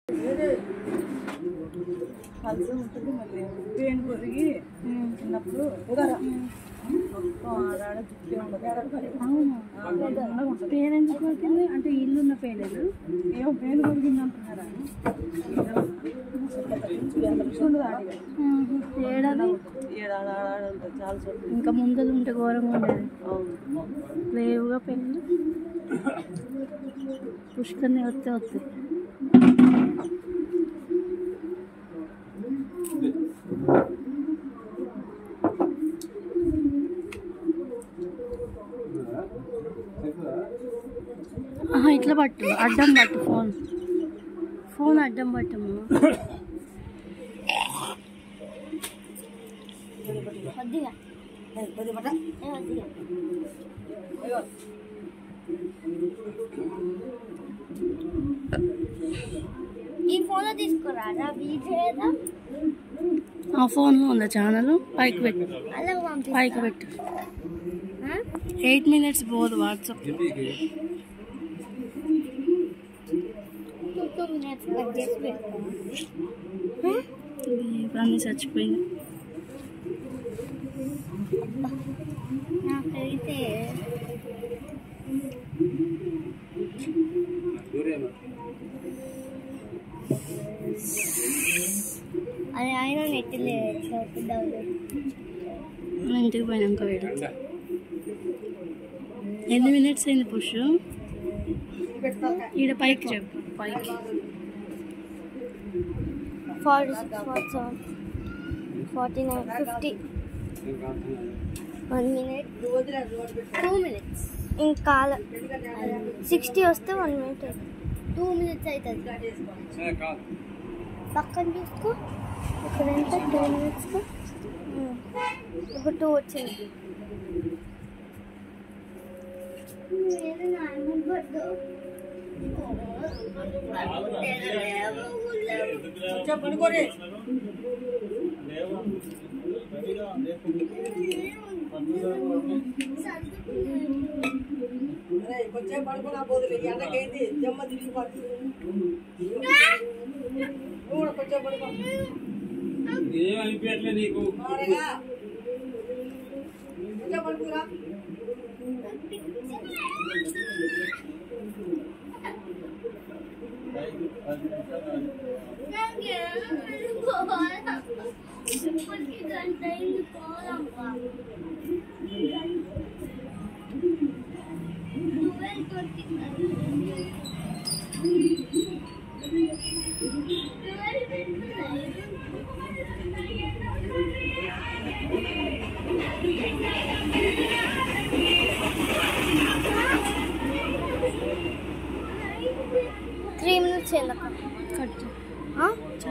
పల్సం ఉంటుంది మళ్ళీ పేను కొరిగి చిన్నప్పుడు ఆడాడ చుట్టే ఉండదు పేరు ఎందుకు వచ్చింది అంటే ఇల్లు ఉన్న పేలేదు ఏమో పేను కొరిగింది అంటున్నారా ఉండదు ఆడిగా ఏడాది ఏడాడ ఆడాడ ఉంటుంది చాలా చోట్ల ఇంకా ముందలు ఉంటే ఘోరంగా ఉండేది అవును లేవుగా పెళ్ళి పుష్కర్ని వస్తే వస్తాయి ఆహా, ఇట్లా పట్టు అడ్డం పట్టు ఫోన్ ఫోన్ అడ్డం పట్టము కొద్దిగా ఏ కొద్దిగా ఈ ఫోన్లో తీసుకురారా వీడియో ఆ ఫోన్లో ఉందా ఛానల్ పైకి పెట్టు అలా పంపి పైకి పెట్టు ఎయిట్ మినిట్స్ పోదు WhatsApp two two minutes cut చేసి పెడతాను అన్నీ చచ్చిపోయింది నాకైతే అది ఆయన నెట్ లేదు డౌన్లోడ్ నేను ఇంటికి పోయినాక వేడు ఎన్ని మినిట్స్ అయింది పుష్ ఈడ పైకి చెప్పు పైకి forty six forty seven forty nine fifty one minute two minutes ఇంకా సిక్స్టీ వస్తే వన్ మినిట్ టూ మినిట్స్ అవుతుంది పక్కన చూసుకో ఇక్కడ ఎంత టూ మినిట్స్ ఇప్పుడు టూ వచ్చింది పడుకోరే కొంచెం పడుకున్నా పోదులే ఎండకైంది జమ్మ తిరిగి పడుతుంది నువ్వు కూడా కొంచెం పడుకో ఏమనిపించట్లే నీకు మారగా కొంచెం పడుకురా త్రీ మినిట్స్ ఎందుకు కట్ ఆ?